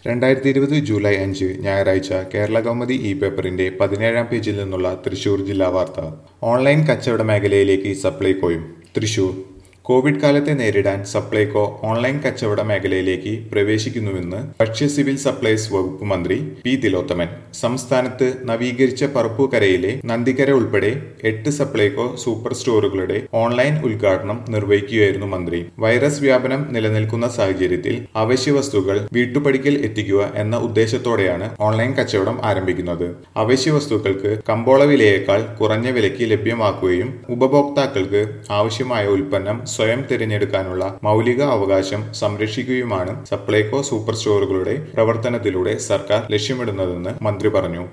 രണ്ടായിരത്തി ഇരുപത് ജൂലൈ അഞ്ച് ഞായറാഴ്ച കേരള കൗമുദി ഇ പേപ്പറിന്റെ പതിനേഴാം പേജിൽ നിന്നുള്ള തൃശൂർ ജില്ലാ വാർത്ത ഓൺലൈൻ കച്ചവട മേഖലയിലേക്ക് സപ്ലൈകോയും തൃശൂർ കോവിഡ് കാലത്തെ നേരിടാൻ സപ്ലൈകോ ഓൺലൈൻ കച്ചവട മേഖലയിലേക്ക് പ്രവേശിക്കുന്നുവെന്ന് ഭക്ഷ്യ സിവിൽ സപ്ലൈസ് വകുപ്പ് മന്ത്രി പി തിലോത്തമൻ സംസ്ഥാനത്ത് നവീകരിച്ച പറപ്പൂക്കരയിലെ നന്ദിക്കര ഉൾപ്പെടെ എട്ട് സപ്ലൈകോ സൂപ്പർ സ്റ്റോറുകളുടെ ഓൺലൈൻ ഉദ്ഘാടനം നിർവഹിക്കുകയായിരുന്നു മന്ത്രി വൈറസ് വ്യാപനം നിലനിൽക്കുന്ന സാഹചര്യത്തിൽ അവശ്യ വസ്തുക്കൾ വീട്ടുപടിക്കൽ എത്തിക്കുക എന്ന ഉദ്ദേശത്തോടെയാണ് ഓൺലൈൻ കച്ചവടം ആരംഭിക്കുന്നത് അവശ്യ വസ്തുക്കൾക്ക് കമ്പോള വിലയേക്കാൾ കുറഞ്ഞ വിലയ്ക്ക് ലഭ്യമാക്കുകയും ഉപഭോക്താക്കൾക്ക് ആവശ്യമായ ഉൽപ്പന്നം സ്വയം തിരഞ്ഞെടുക്കാനുള്ള മൗലിക അവകാശം സംരക്ഷിക്കുകയുമാണ് സപ്ലൈകോ സൂപ്പർ സ്റ്റോറുകളുടെ പ്രവർത്തനത്തിലൂടെ സർക്കാർ ലക്ഷ്യമിടുന്നതെന്ന് മന്ത്രി പറഞ്ഞു